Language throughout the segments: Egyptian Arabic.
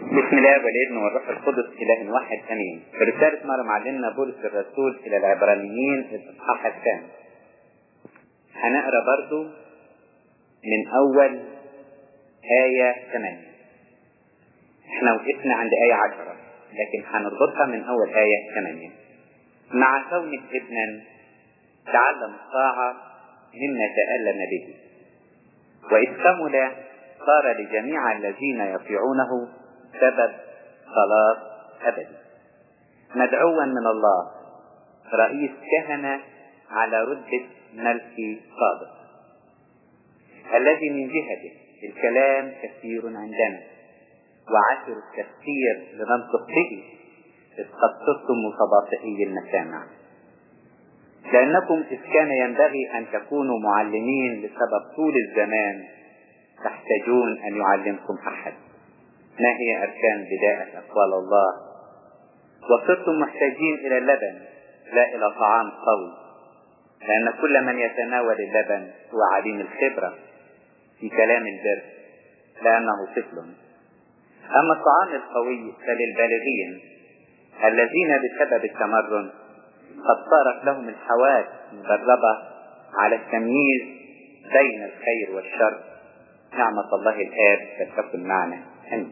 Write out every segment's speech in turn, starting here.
بسم الله والابن والروح القدس اله واحد امين في رسالة مرة معلمنا بولس الرسول الى العبرانيين الاصحاح الثاني هنقرا برضو من اول آية 8 احنا وقفنا عند آية 10 لكن هنربطها من اول آية 8 مع كونك ابنا تعلم الطاعة مما تألم به وإذ كمل صار لجميع الذين يطيعونه سبب خلاص أبدي مدعوا من الله رئيس كهنة على رتبة ملك صادق الذي من جهته الكلام كثير عندنا وعشر التفسير لننطق به إذ قد صرتم متباطئي المسامع لأنكم إذ كان ينبغي أن تكونوا معلمين لسبب طول الزمان تحتاجون أن يعلمكم أحد ما هي أركان بداية أقوال الله وصرتم محتاجين إلى اللبن لا إلى طعام قوي لأن كل من يتناول اللبن هو عديم الخبرة في كلام البر لأنه طفل أما الطعام القوي فللبالغين الذين بسبب التمرن قد صارت لهم الحواس مدربة على التمييز بين الخير والشر نعمة الله الآب تكن معنا آمين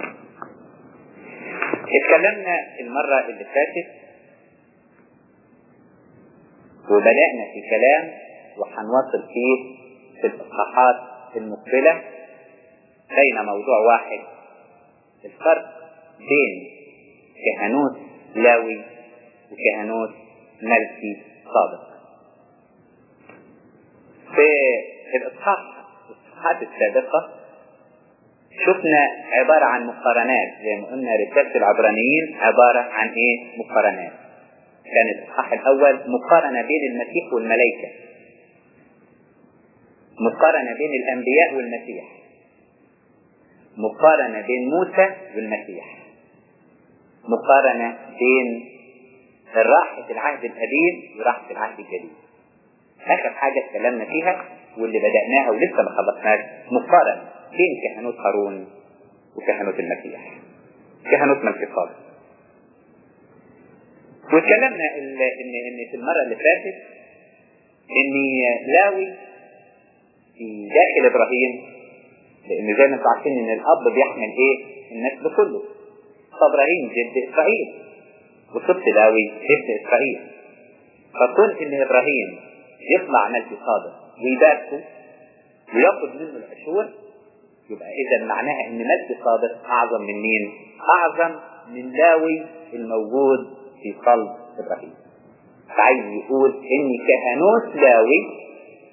اتكلمنا المرة اللي فاتت وبدأنا في كلام وهنواصل فيه في الإصحاحات المقبلة بين موضوع واحد الفرق بين كهنوت لاوي وكهنوت ملكي صادق في الإصحاح الإصحاحات السابقة شفنا عبارة عن مقارنات زي ما قلنا رسالة العبرانيين عبارة عن ايه مقارنات كان الإصحاح الأول مقارنة بين المسيح والملائكة مقارنة بين الأنبياء والمسيح مقارنة بين موسى والمسيح مقارنة بين راحة العهد القديم وراحة العهد الجديد آخر حاجة اتكلمنا فيها واللي بدأناها ولسه ما خلصناش مقارنة بين كهنوت هارون وكهنوت المسيح كهنوت ملك صالح واتكلمنا ان ان في المره اللي فاتت ان لاوي في داخل ابراهيم لان زي ما انتم عارفين ان الاب بيحمل ايه النسل كله فابراهيم جد اسرائيل وصبت لاوي ابن اسرائيل فكون ان ابراهيم يطلع ملك صادق ويباركه وياخد منه العشور يبقى اذا معناها ان ملك صادق اعظم من مين اعظم من لاوي الموجود في قلب ابراهيم عايز يقول ان كهنوت لاوي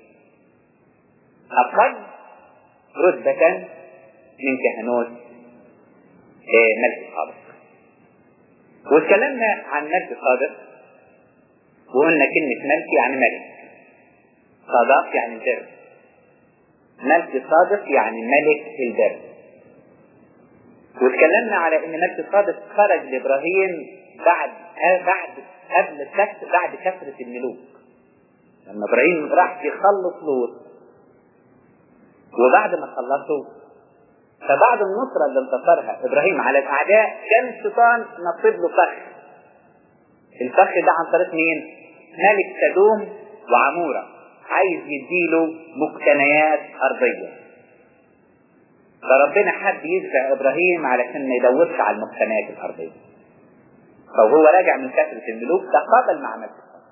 اقل رتبة من كهنوت ملك صادق واتكلمنا عن ملك صادق وقلنا كلمة ملك يعني ملك صادق يعني البر ملك صادق يعني ملك البر واتكلمنا على ان ملك صادق خرج لابراهيم بعد بعد قبل كسر بعد كثرة الملوك لما ابراهيم راح يخلص لوط وبعد ما خلصوا فبعد النصرة اللي انتصرها ابراهيم على الاعداء كان الشيطان نصب له فخ الفخ ده عن طريق مين؟ ملك سدوم وعموره عايز يديله مقتنيات أرضية فربنا حب يدفع إبراهيم علشان ما يدورش على المقتنيات الأرضية فهو راجع من كثرة الملوك تقابل مع ملك صادق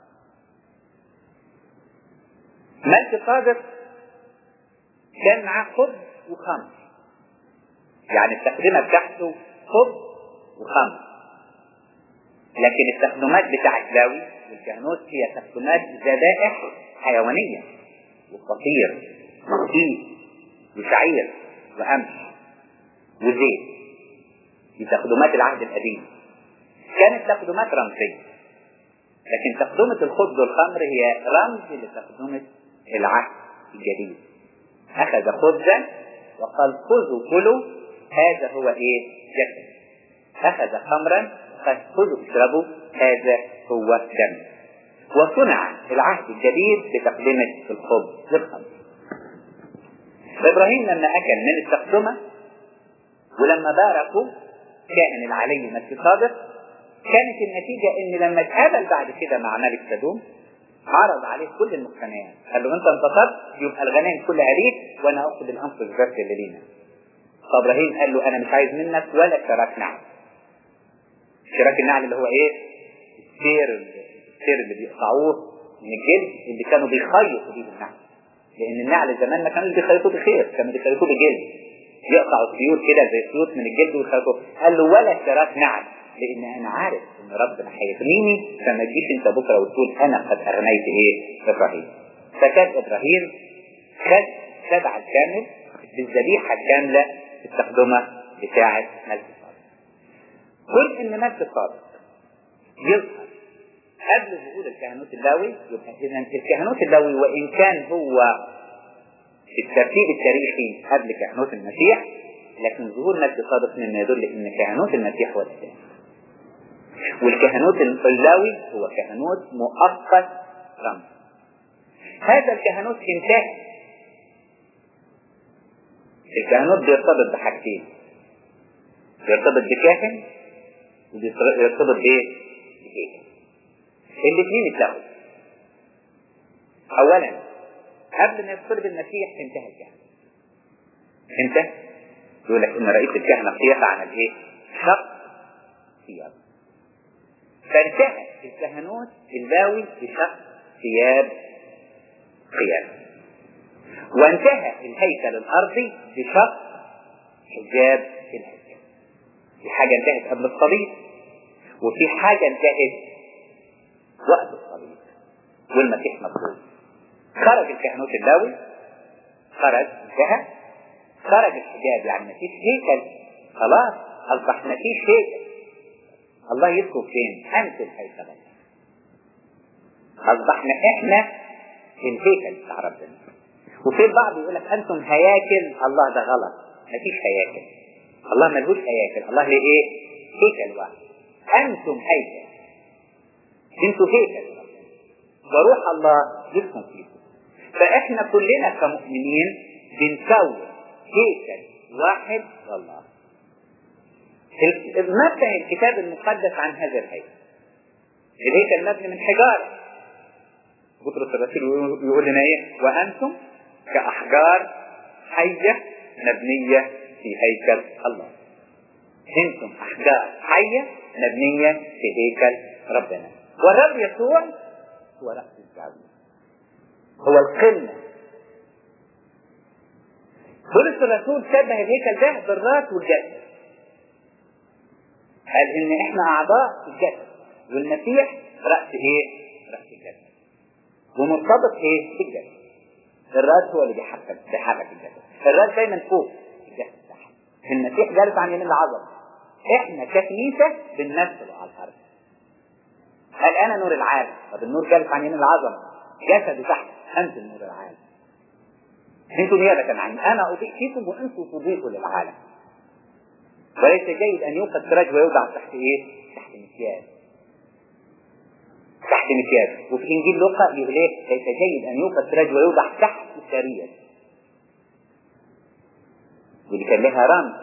ملك صادق كان معاه خبز وخمر يعني التقدمة بتاعته خبز وخمر لكن التقدمات بتاعت لاوي والكهنوت هي تقدمات ذبائح حيوانية وفطير ودقيق وشعير وقمح وزيت دي تقدمات العهد القديم كانت تقدمات رمزية لكن تقدمة الخبز والخمر هي رمز لتقدمة العهد الجديد أخذ خبزا وقال خذوا كلوا هذا هو إيه جسد أخذ خمرا وقال خذوا اشربوا هذا هو دم وصنع العهد الجديد بتقدمة الخبز والخمر إبراهيم لما أكل من التقدمة ولما باركوا كائن العلي مسيح صادق كانت النتيجة ان لما اتقابل بعد كده مع ملك سدوم عرض عليه كل المقتنيات قال له انت انتصرت يبقى الغنائم كلها ليك وانا اخذ الانفس بس اللي لينا فابراهيم قال له انا مش عايز منك ولا شراك نعل شراك النعل اللي هو ايه السير السير اللي بيقطعوه من الجلد اللي كانوا بيخيطوا بيه النعل لان النعل زمان ما كانوش بيخيطوه بخير كانوا بيخيطوه بجلد يقطعوا خيوط كده زي خيوط من الجلد ويخيطوه قال له ولا شراك نعل لان انا عارف ان ربنا هيغنيني فما تجيش انت بكره وتقول انا قد اغنيت ايه ابراهيم فكان ابراهيم خد السبع الكامل بالذبيحه الكامله التقدمه بتاعه ملك الصادق كل ان ملك الصادق يظهر قبل ظهور الكهنوت اللاوي يبقى اذا الكهنوت اللاوي وان كان هو في الترتيب التاريخي قبل كهنوت المسيح لكن ظهور مجد صادق مما يدل ان كهنوت المسيح هو الثاني والكهنوت اللاوي هو كهنوت مؤقت رمز هذا الكهنوت انتهى الكهنوت بيرتبط بحاجتين بيرتبط بكاهن وبيرتبط بايه؟ بهيكل الاثنين اتلغوا اولا قبل ما يرتبط بالمسيح انتهى الكهنوت انتهى يقول لك ان رئيس الكهنه قياس عن الايه؟ شق ثياب فانتهى الكهنوت اللاوي بشق ثياب قيامه وانتهى الهيكل الارضي بشق حجاب الهيكل في حاجه انتهت قبل الصليب وفي حاجه انتهت وقت الصليب والمسيح مطلوب خرج الكهنوت اللاوي خرج انتهى خرج الحجاب يعني مفيش هيكل خلاص اصبح مفيش هيكل الله يذكر فين انت الهيكل اصبحنا احنا الهيكل بتاع ربنا وفي البعض يقول لك انتم هياكل الله ده غلط مفيش هياكل الله ملهوش هياكل الله ليه ايه هيكل واحد انتم هيكل انتوا هيكل وروح الله يسكن فيكم فاحنا كلنا كمؤمنين بنكون هيكل واحد لله مبنى الكتاب المقدس عن هذا الهيكل الهيكل مبني من حجاره بطرس الرسول يقول لنا ايه وانتم كاحجار حيه مبنيه في هيكل الله انتم احجار حيه مبنيه في هيكل ربنا والرب يسوع هو راس الكعبه هو القمه بولس الرسول شبه الهيكل ده بالراس والجسد قال ان احنا اعضاء في الجسد والمسيح راس ايه؟ راس الجسد ومرتبط ايه؟ في الجسد الراس هو اللي بيحرك بيحرك الجسد الراس دايما فوق الجسد تحت المسيح جالس عن يمين العظمه احنا ككنيسه بنمثله على الارض قال انا نور العالم طب النور جالس عن يمين العظمه جسد تحت انزل نور العالم انتم نيابة عني انا اضيء فيكم وانتم تضيئوا للعالم وليس جيد ان يوقد سراج ويوضع تحت ايه تحت مكيال تحت مكيال وفي انجيل لوقا يقول ايه ليس جيد ان يوقد سراج ويوضع تحت سرير ودي كان لها رمز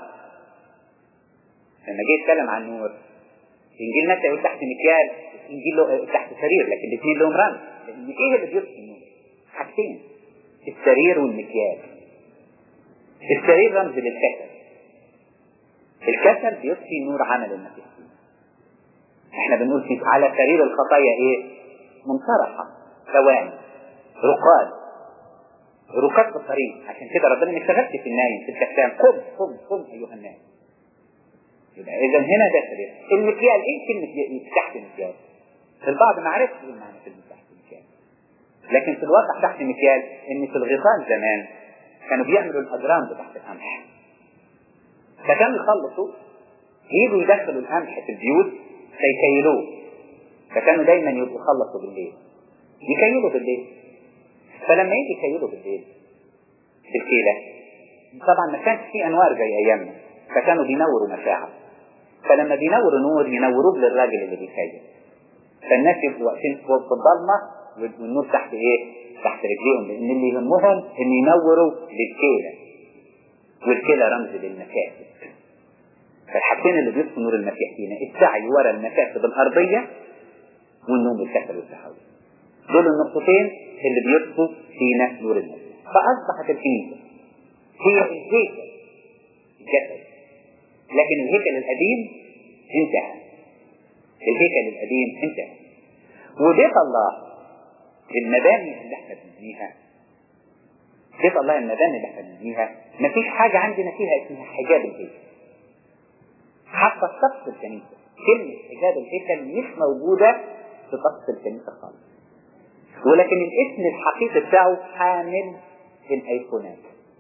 لما جه يتكلم عن النور في انجيل متى يقول تحت مكيال في انجيل لو... تحت سرير لكن الاثنين لهم رمز لان ايه اللي بيطفي النور حاجتين السرير والمكيال السرير رمز للكسل الكسل بيطفي نور عمل المسيح احنا بنقول في على سرير الخطايا ايه منصرفة ثواني رقاد ركاب في الطريق عشان كده ربنا ما اشتغلش في النايم في الكتام قم قم قم ايها الناس يبقى اذا هنا ده سرير المكيال ايه كلمة تحت المكيال البعض ما عرفش ايه معنى كلمة تحت المكيال لكن في الواقع تحت المكيال ان في الغيطان زمان كانوا بيعملوا الاجرام بتحت القمح فكانوا يخلصوا يجوا يدخلوا القمح في البيوت فيكيلوه فكانوا دايما يبقوا يخلصوا بالليل يكيلوا بالليل فلما يجي يكيلوا بالليل في الكيلة طبعا ما كانش في انوار زي ايامنا فكانوا بينوروا مشاعر فلما بينوروا نور ينوروه للراجل اللي بيكيل فالناس يبقوا واقفين في الضلمه والنور تحت ايه؟ تحت رجليهم لان اللي يهمهم ان ينوروا للكيلة والكيلة رمز للمكاسب الحاجتين اللي بيطفوا نور المسيح فينا السعي ورا المكاسب الأرضية والنوم بالكسل والتحول دول النقطتين اللي بيطفوا فينا نور المسيح فأصبحت الكنيسة هي الهيكل الجسد لكن الهيكل القديم انتهى الهيكل القديم انتهى وبيت الله المباني اللي احنا بنبنيها بيت الله المباني اللي احنا بنبنيها مفيش حاجة عندنا فيها اسمها حجاب الهيكل حتى سقف الكنيسة كلمة حجاب الهيكل مش موجودة في سقف الكنيسة خالص ولكن الاسم الحقيقي بتاعه حامل الايقونات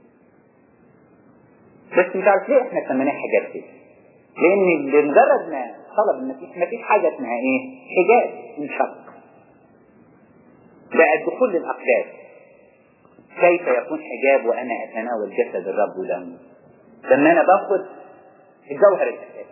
بس مش عارف ليه احنا سميناه حجاب هيكل لان بمجرد ما طلب المسيح مفيش حاجة اسمها ايه حجاب انشق بقى دخول للأقداس كيف يكون حجاب وأنا أتناول جسد الرب ودمه لما أنا باخد الجوهر الأساسي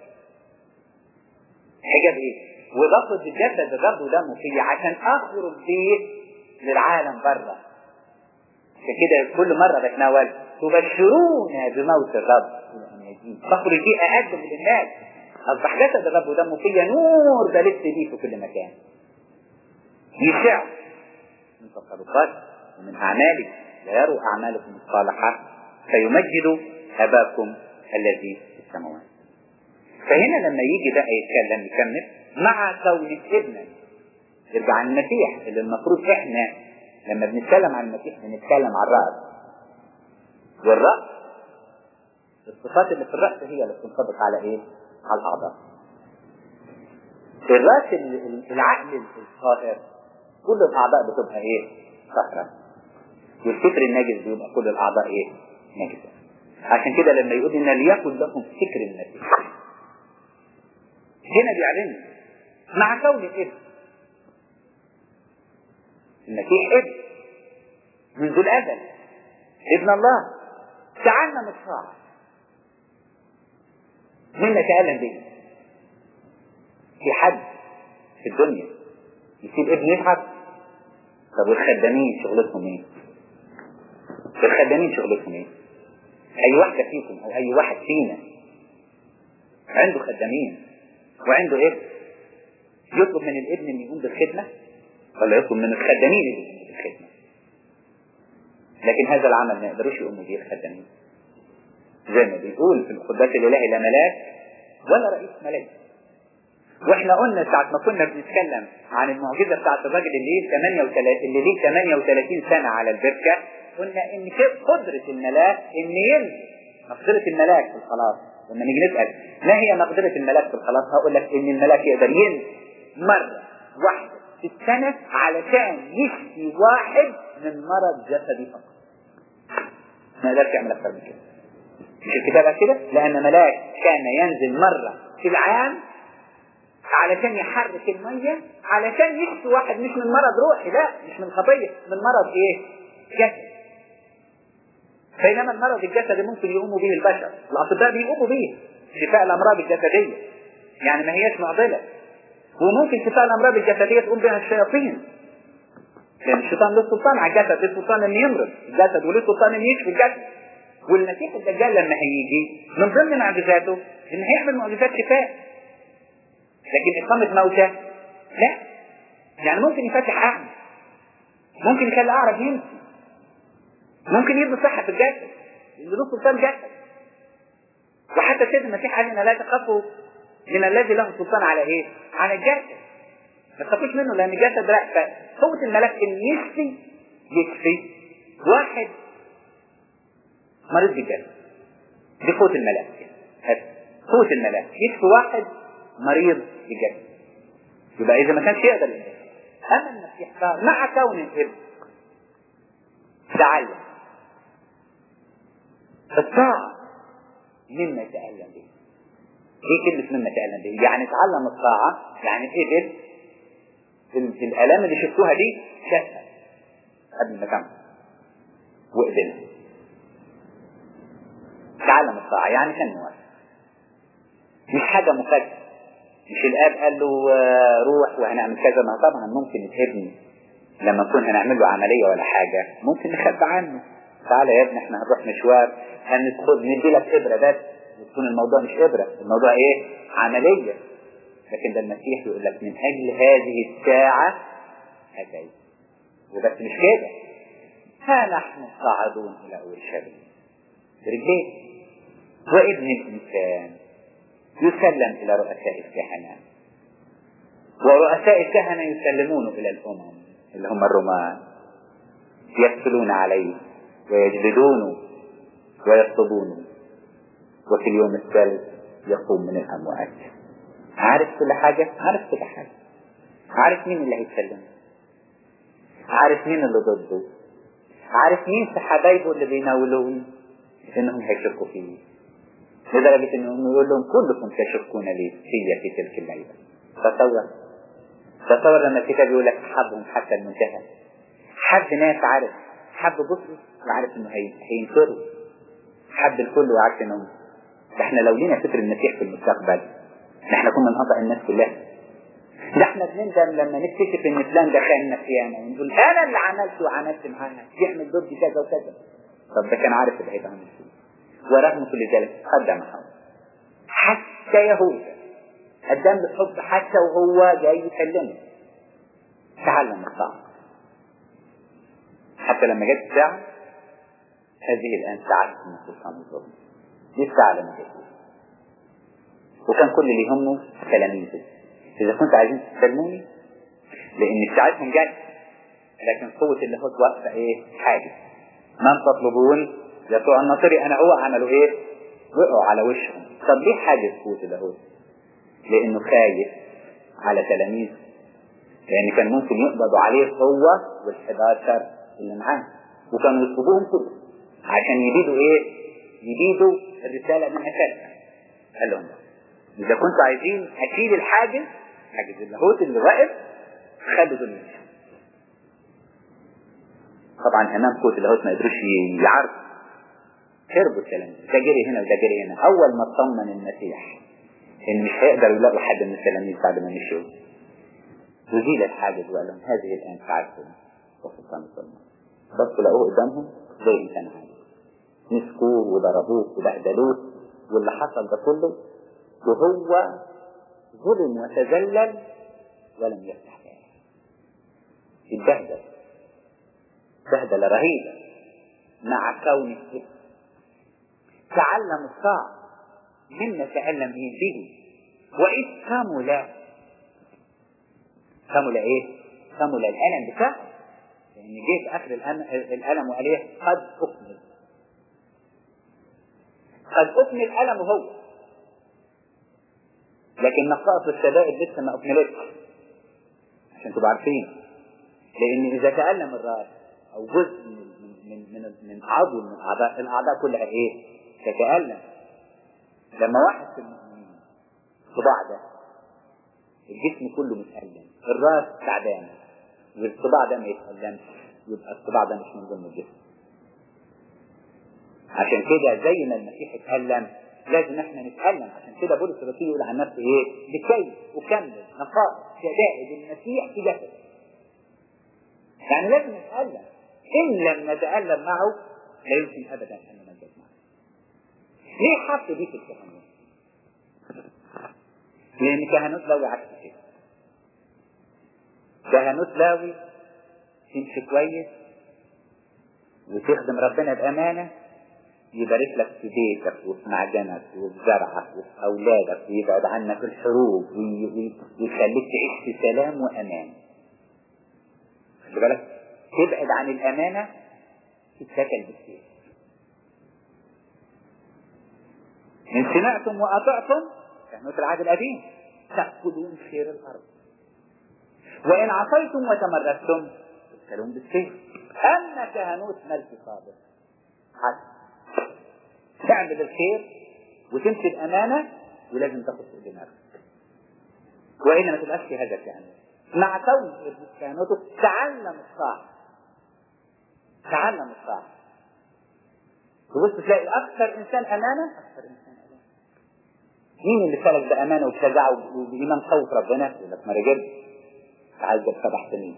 حجاب إيه؟ وباخد جسد الرب ودمه فيه عشان أخرج بيه للعالم بره عشان كده كل مرة بتناول تبشرونا بموت الرب بخرج بيه أقدم للناس أصبح جسد الرب ودمه فيا نور بلف بيه في كل مكان يشع من تصرفات ومن أعمالك ويروا أعمالكم الصالحة فيمجدوا أباكم الذي في السماوات فهنا لما يجي بقى يتكلم يكمل مع كون ابنا يرجع عن المسيح اللي المفروض احنا لما بنتكلم عن المسيح بنتكلم عن الرأس والرأس الصفات اللي في الرأس هي اللي بتنطبق على ايه؟ على الأعضاء الرأس العقل الطاهر كل الأعضاء بتبقى إيه؟ صخرة والفكر النجس بيبقى كل الأعضاء إيه؟ نجسة عشان كده لما يقول إن ليكن لكم فكر المسيح هنا بيعلن مع كون الابن المسيح ابن منذ الأزل ابن الله تعالنا مصاع مما تألم به في حد في الدنيا يسيب ابن يتعب طب والخدامين شغلتهم ايه؟ الخدامين شغلتهم ايه؟ اي واحدة فيكم او اي واحد فينا عنده خدامين وعنده ابن يطلب من الابن ان يقوم بالخدمة ولا يطلب من الخدامين ان يقوموا بالخدمة لكن هذا العمل ما يقدروش يقوموا به الخدامين زي ما بيقول في القداس الالهي لا ملاك ولا رئيس ملاك واحنا قلنا ساعة ما كنا بنتكلم عن المعجزة بتاعت الراجل اللي ليه 38 اللي ليه 38 سنة على البركة قلنا ان قدرة الملاك ان يلزم مقدرة الملاك في الخلاص لما نيجي نسأل ما هي مقدرة الملاك في الخلاص هقول لك ان الملاك يقدر ينزل مرة واحدة في السنة علشان يشفي واحد من مرض جسدي فقط ما يقدرش يعمل اكتر من كده مش الكتاب كده لان ملاك كان ينزل مرة في العام علشان يحرك المية علشان يشفي واحد مش من مرض روحي لا مش من خطية من مرض ايه جسد بينما المرض الجسدي ممكن يقوموا به البشر الاطباء بيقوموا به شفاء الامراض الجسدية يعني ما هياش معضلة وممكن شفاء الامراض الجسدية تقوم بها الشياطين لان الشيطان له سلطان على الجسد له سلطان انه يمرض الجسد وله سلطان انه يشفي الجسد والمسيح الدجال لما هيجي من ضمن معجزاته ان هيعمل معجزات شفاء لكن إقامة موتى لا يعني ممكن يفتح أعمى ممكن يخلي أعرج يمشي ممكن يبني صحة في الجسد لأن له سلطان جسد وحتى سيد المسيح قال لنا لا تخافوا من الذي له سلطان على إيه؟ على الجسد ما تخافوش منه لأن الجسد لا قوة الملاك إن يشفي يشفي واحد مريض بالجسد دي قوة الملاك قوة الملاك يشفي واحد مريض بجد يبقى إذا ما كانش يقدر ينتهي أما المسيح مع كون الابن تعلم الطاعة مما تألم به ايه كلمة مما تألم به يعني تعلم الطاعة يعني الابن الآلام اللي شفتوها دي شافها قبل ما تعمل وقبلها تعلم الطاعة يعني كان موافق مش حاجة مفاجأة مش الاب قال له روح وهنعمل كذا ما طبعا ممكن الابن لما نكون هنعمل له عملية ولا حاجة ممكن نخبى عنه تعالى يا ابني احنا هنروح مشوار هندخل ندي لك ابرة بس يكون الموضوع مش إبرة الموضوع إيه عملية لكن ده المسيح يقول لك من أجل هذه الساعة أتيت وبس مش كده ها نحن صاعدون إلى أورشليم رجليه وابن الإنسان يسلم إلى رؤساء الكهنة ورؤساء الكهنة يسلمونه إلى الأمم اللي هم الرومان يقتلون عليه ويجلدونه ويصطبونه وفي اليوم الثالث يقوم من الأموات عارف كل حاجة عارف كل حاجة عارف مين اللي هيتكلم عارف مين اللي ضده عارف مين في حبايبه اللي بيناولون انهم هيشكوا فيه لدرجة انهم يقول لهم كلكم تشكون لي فيا في تلك الليلة تصور تصور لما الكتاب يقول لك حبهم حتى المنتهى حب ناس عارف حب بطرس وعارف انه هينصره حب الكل وعارف انه ده احنا لو لينا فكر المسيح في المستقبل ده احنا كنا نقطع الناس كلها ده احنا بنندم لما نكتشف ان فلان ده خاننا خيانه ونقول انا اللي عملت وعملت معاه يعمل ضدي كذا وكذا طب ده كان عارف اللي هيبقى عامل فيه ورغم كل ذلك قدم حب حتى يهوذا قدم الحب حتى وهو جاي يكلمه تعلم الصعب حتى لما جت الساعة هذه الآن ساعة من سلطان الظلم دي الساعة لما جت وكان كل اللي يهمه تلاميذه إذا كنت عايزين تسلموني لأن ساعتهم جت لكن قوة اللاهوت واقفة إيه؟ حاجة من تطلبون يسوع الناصري أنا هو عملوا إيه؟ وقعوا على وشهم طب ليه حاجة قوة اللاهوت؟ لأنه خايف على تلاميذه لأن كان ممكن يقبضوا عليه هو وال11 اللي معاه وكانوا يطلبوهم كلهم عشان يبيدوا إيه؟ يبيدوا الرسالة من أساسها قال لهم إذا كنتوا عايزين أشيل الحاجز حاجز اللاهوت اللي واقف خلوا دول يمشوا طبعا امام قوة اللاهوت ما قدروش يعرفوا هربوا الكلام ده جري هنا وده جري هنا اول ما اطمن المسيح ان مش هيقدروا يلاقوا حد من التلاميذ بعد ما مشوا وزيل الحاجز وقال لهم هذه الان ساعتكم وسلطان الظلمة بصوا لقوه قدامهم زي انسان عادي مسكوه وضربوه وبهدلوه واللي حصل ده كله وهو ظلم وتذلل ولم يفتح فاه اتبهدل بهدلة رهيبة مع كون الابن تعلم الصعب مما تعلم به وإذ كمل كمل إيه؟ كمل الألم بتاعه لأن جه في آخر الألم وقال إيه؟ قد أكمل قد أكمل ألمه هو لكن نقائص الشدائد لسه ما أكملتش عشان تبقوا عارفين لأن إذا تألم الرأس أو جزء من من من من عضو من الأعضاء الأعضاء كلها إيه؟ تتألم لما واحد في المؤمنين الصباع ده الجسم كله متألم الرأس تعبان والصباع ده ما يتألمش يبقى الصباع ده مش من ضمن الجسم عشان كده زي ما المسيح اتألم لازم احنا نتألم عشان كده بولس الرسول يقول عن نفسه ايه؟ لكي أكمل نقائص شدائد المسيح في جسده. يعني لازم نتألم إن لم نتألم معه لا يمكن أبدا أن نمجد معه. ليه حط دي في الكهنوت؟ لأن كهنوت لاوي عكس كده. كهنوت لاوي تمشي كويس وتخدم ربنا بأمانة يبارك لك في بيتك وفي معجنك وفي زرعك وفي أولادك ويبعد عنك الحروب ويخليك تعيش في سلام وأمان. خلي بالك تبعد عن الأمانة تتكل بالسيف. إن سمعتم وأطعتم كهنوت العهد القديم تأكلون خير الأرض. وإن عصيتم وتمردتم تتكلون بالسيف. أما كهنوت ملك صادق عدل تعمل الخير وتمشي بأمانة ولازم تاخد فوق دماغك وإلا ما تبقاش في هذا الكهنوت مع كون كهنوته تعلم الصح تعلم الصح تبص تلاقي أكثر إنسان أمانة أكثر إنسان أمانة مين اللي سلك بأمانة وبشجاعة وبإيمان خوف ربنا يقول لك ما رجل تعذب سبع سنين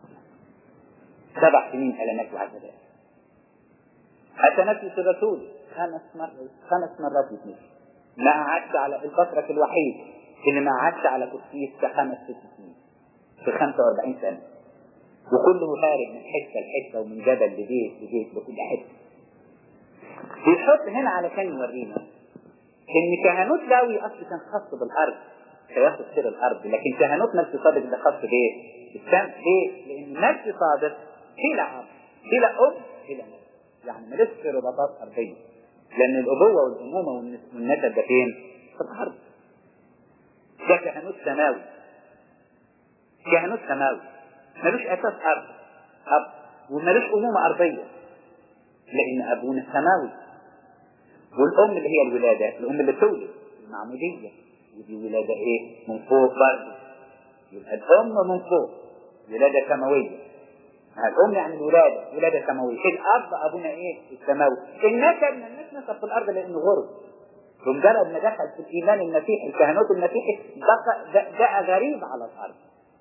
سبع سنين ألمات وعذابات حتى نفس الرسول خمس مرات خمس مرات يتنفي ما قعدش على البطرك الوحيد اللي ما قعدش على كرسيه كخمس ست سنين في 45 سنة وكله هارب من حتة لحتة ومن جبل لبيت لبيت لكل حتة بيحط هنا علشان يورينا ان كهنوت لاوي اصلا كان خاص بالارض فياخد سير الارض لكن كهنوت ملك صادق ده خاص بايه؟ بالسمع ليه؟ لان ملك صادق بلا اب بلا ام بلا نسب يعني ملوش في رباطات ارضيه لان الابوه والامومه والنسب ده فين؟ في الارض ده كهنوت سماوي كهنوت سماوي ملوش اساس ارض اب وملوش امومه ارضيه لان ابونا سماوي والام اللي هي الولاده الام اللي تولد المعموديه ودي ولاده ايه من فوق برضه يبقى الام من فوق ولاده سماويه الام يعني الولاده ولاده سماويه الاب ابونا ايه السماوي النسب ما الناس نسب في الارض لانه غرب بمجرد ما دخل في الايمان المسيحي الكهنوت المسيحي بقى بقى غريب على الارض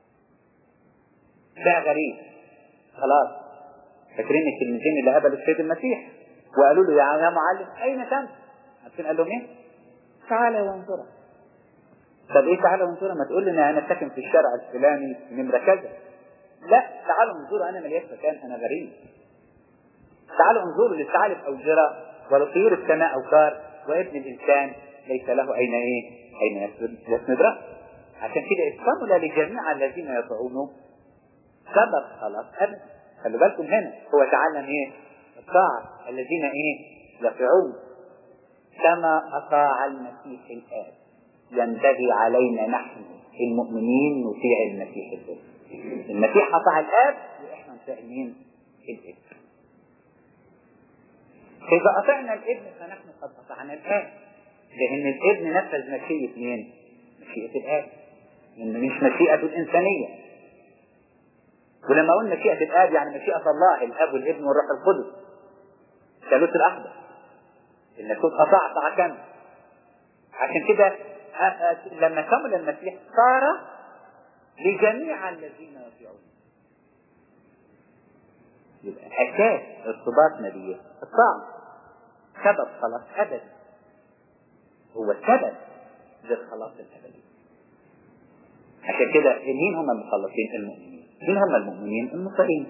بقى غريب خلاص فاكرين الكلمتين اللي قبل السيد المسيح وقالوا له يا معلم اين كنت؟ عارفين قال لهم ايه؟ تعالى وانظرا طب ايه تعالى وانظرا ما تقول لنا انا ساكن في الشارع الفلاني نمره كذا لا تعالوا انظروا انا ملياش مكان انا غريب تعالوا انظروا للثعالب اوجرة ولطيور السماء اوكار وابن الانسان ليس له اين ايه؟ اين يسند راسه عشان كده استمل لجميع الذين يطعونه سبب خلاص ابدا خلي بالكم هنا هو تعلم ايه؟ الطاعة الذين ايه؟ يطيعون كما اطاع المسيح الاب ينبغي علينا نحن المؤمنين نطيع المسيح الاب المسيح اطاع الاب واحنا نطيع مين؟ الابن إذا أطعنا الابن فنحن قد أطعنا الآب لأن الابن نفذ مشيئة مين؟ مشيئة الآب إن مش مشيئة الإنسانية ولما قلنا مشيئة الآب يعني مشيئة الله الآب والابن والروح القدس ثالوث الأحدث الناسوت أطاع طاعة كاملة عشان كده لما كمل المسيح صار لجميع الذين يطيعون يبقى أساس ارتباطنا بيه الطاعة سبب خلاص أبدي هو سبب للخلاص الأبدي عشان كده مين هم المخلصين المؤمنين مين هم المؤمنين المطيعين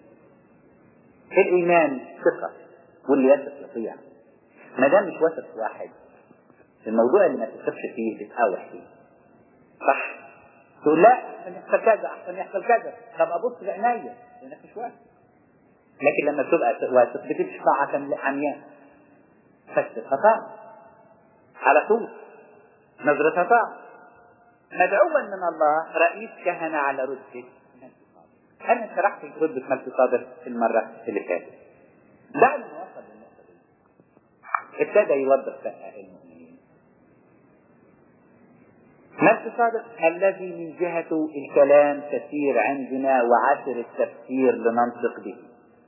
الإيمان ثقة واللي يثق يطيع ما دام مش واثق في واحد الموضوع اللي ما تثقش فيه بتقاوح فيه صح تقول لا احسن يحصل كذا احسن يحصل كذا طب ابص بعينيا لانك مش واثق لكن لما تبقى واثق بتمشي طاعة عمياء فاستثقى طاعة على طول نظرتها طاعة مدعوا من الله رئيس كهنة على رتبة أنا شرحت رتبة ملك صادر في المرة اللي فاتت بعد ما وصل للنقطة دي ابتدى يوضح بقى المؤمنين ملك صادق الذي من جهته الكلام كثير عندنا وعسر التفسير لننطق به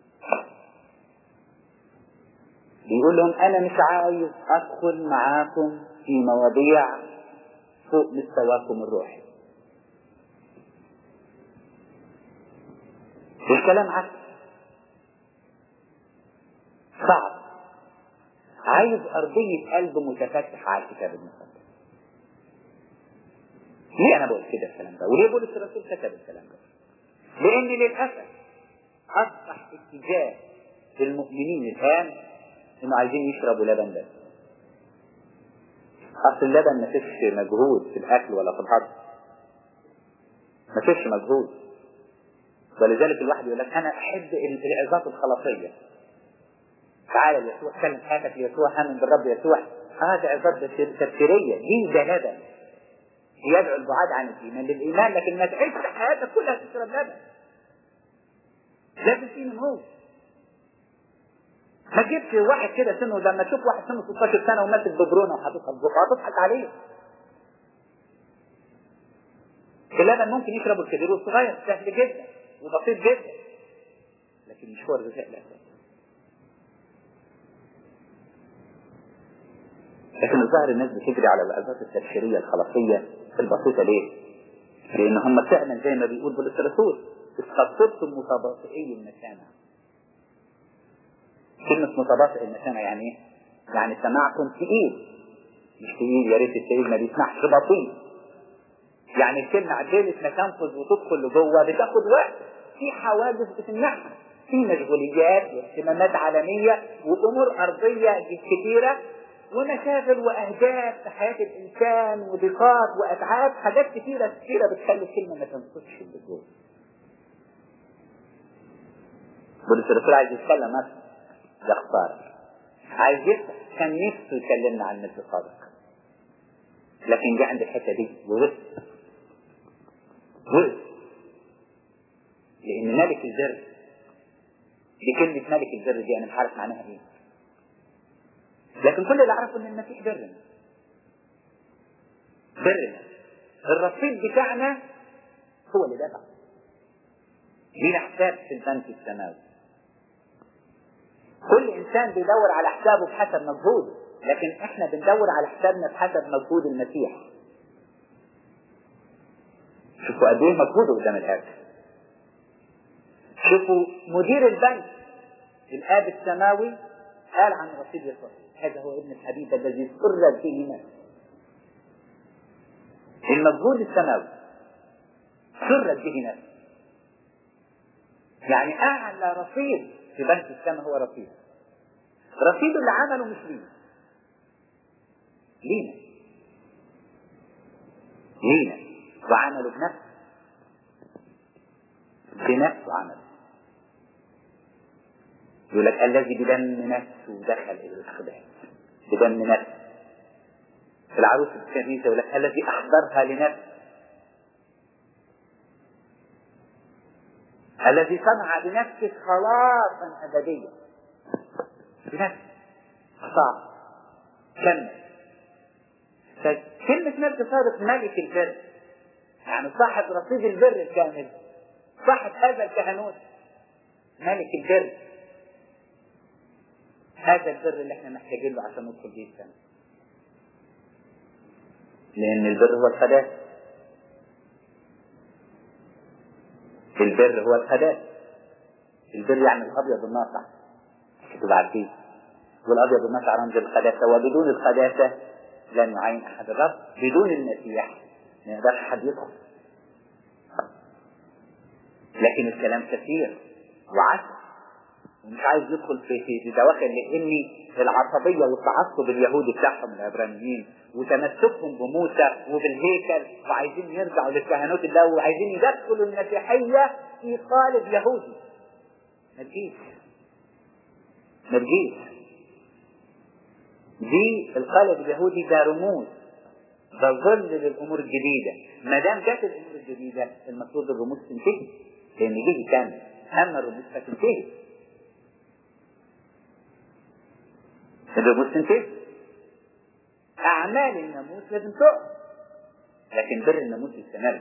بيقول لهم انا مش عايز ادخل معاكم في مواضيع فوق مستواكم الروحي الكلام عكس صعب عايز أرضية قلب متفتح على الكتاب المقدس ليه أنا بقول كده الكلام ده وليه بولس الرسول كتب الكلام ده لأن للأسف أصبح اتجاه المؤمنين الآن إنه عايزين يشربوا لبن بس أصل اللبن ما فيش مجهود في الأكل ولا في الهضم ما فيش مجهود ولذلك الواحد يقول لك أنا أحب العظات الخلاصية تعالى ليسوع سلم حياتك ليسوع آمن بالرب يسوع هذا عظات تفسيرية دي ده لبن يدعو البعاد عن الإيمان للإيمان لكن ما تعيش حياتك كلها تشرب لبن لازم في نمو ما تجيبش واحد كده سنه لما تشوف واحد سنه 16 سنه وماسك ببرونه وحاططها في بقه هتضحك عليه. اللبن ممكن يشربه الكبير والصغير سهل جدا وبسيط جدا لكن مش هو الغذاء الاساسي. لكن الظاهر الناس بتجري على العظات التبشيريه الخلاصيه البسيطه ليه؟ لان هم فعلا زي ما بيقول بولس الرسول استقصدتم متباطئي المكانه كلمة متباطئ المكانة يعني ايه؟ يعني سماعكم تقيل مش تقيل يا ريت التقيل ما بيسمعش بطيء يعني الكلمة عدلت ما تنفذ وتدخل لجوه بتاخد وقت في حواجز بتمنعها في مشغوليات واهتمامات عالمية وأمور أرضية كثيرة ومشاغل وأهداف في حياة الإنسان وضيقات وأتعاب حاجات كثيرة كثيرة بتخلي الكلمة ما تنفذش اللي جوه بولس الرسول عايز يتكلم مثلا ده خسارة عايز يفتح كان نفسه يكلمنا عن مثل صادق لكن جه عند الحته دي ووقف وقف لان ملك البر دي كلمة ملك البر دي انا مش عارف معناها ايه لكن كل اللي اعرفه ان المسيح برنا برنا الرصيد بتاعنا هو اللي دفع لينا حساب في البنك السماوي كل انسان بيدور على حسابه بحسب مجهوده لكن احنا بندور على حسابنا بحسب مجهود المسيح شوفوا قد ايه مجهوده قدام الاب شوفوا مدير البنك الاب السماوي قال عن رصيد يسوع هذا هو ابن الحبيب الذي سرت به نفسه المجهود السماوي سرت به نفسه يعني اعلى رصيد في بنك السماء هو رصيد رصيد اللي عمله مش لينا لينا لينا وعمله بنفسه بنفسه عمله يقول لك الذي بدم نفسه دخل الى الاخبار بدم نفسه العروس الكنيسه يقول لك الذي احضرها لنفسه الذي صنع بنفسه خلاصا ابديا بنفسه صعب كمل فكلمة ملك صادق ملك البر يعني صاحب رصيد البر الكامل صاحب هذا الكهنوت ملك البر هذا البر اللي احنا محتاجين له عشان ندخل بيه السنة لأن البر هو القداسة البر هو القداسة البر يعني الأبيض الناصع تبقى عارفين والأبيض الناصع رمز القداسة وبدون القداسة لن يعين أحد الرب بدون المسيح ما يقدرش حد يدخل لكن الكلام كثير وعسر ومش عايز يدخل في في في دواخل لان العصبيه والتعصب اليهودي بتاعهم العبرانيين وتمسكهم بموسى وبالهيكل وعايزين يرجعوا للكهنوت الله وعايزين يدخلوا المسيحيه في قالب يهودي ما تجيش ما تجيش دي القالب اليهودي ده رموز ده ظل للامور الجديده ما دام جت الامور الجديده المفروض الرموز تنتهي لان دي كان اما الرموز فتنتهي الرموز تنتهي اعمال الناموس لازم تقف لكن بر الناموس يستمر